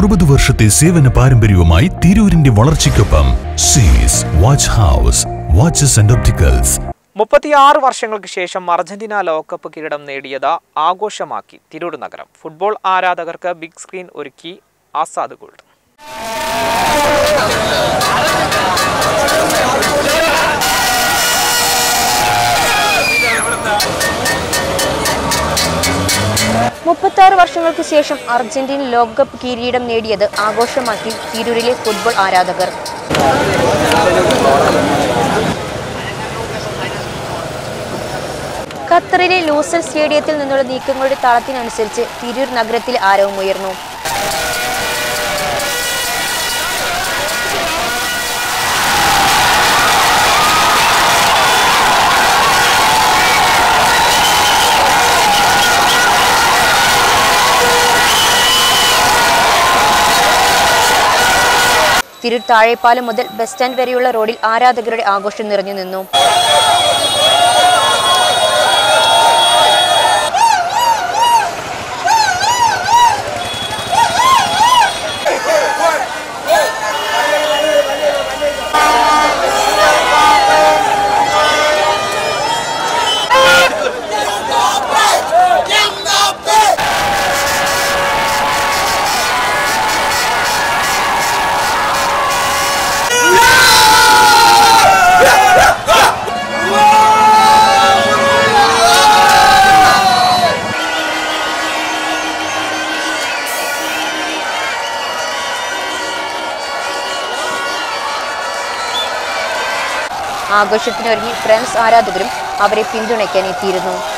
അറുപത് വർഷത്തെ സേവന പാരമ്പര്യവുമായി തിരൂരിന്റെ വളർച്ചയ്ക്കൊപ്പം സീസ് watch house watches and opticals മുപ്പത്തിയാറ് വർഷങ്ങൾക്ക് ശേഷം അർജന്റീന ലോകകപ്പ് കിരീടം നേടിയത് ആഘോഷമാക്കി തിരൂർ നഗരം ഫുട്ബോൾ ആരാധകർക്ക് ബിഗ് സ്ക്രീൻ ഒരുക്കി ആസാദ് ഗോൾഡ് മുപ്പത്താറ് വർഷങ്ങൾക്ക് ശേഷം അർജന്റീന ലോകകപ്പ് കിരീടം നേടിയത് ആഘോഷമാക്കി തിരൂരിലെ ഫുട്ബോൾ ആരാധകർ ഖത്തറിലെ ലൂസൽ സ്റ്റേഡിയത്തിൽ നിന്നുള്ള നീക്കങ്ങളുടെ താളത്തിനനുസരിച്ച് തിരൂർ നഗരത്തിൽ ആരവമുയർന്നു തിരൂർ താഴെപ്പാലം മുതൽ ബസ് സ്റ്റാൻഡ് വരെയുള്ള റോഡിൽ ആരാധകരുടെ ആഘോഷം നിറഞ്ഞു നിന്നു ആഘോഷത്തിനൊരുങ്ങി ഫ്രണ്ട്സ് ആരാധകരും അവരെ പിന്തുണയ്ക്കാൻ എത്തിയിരുന്നു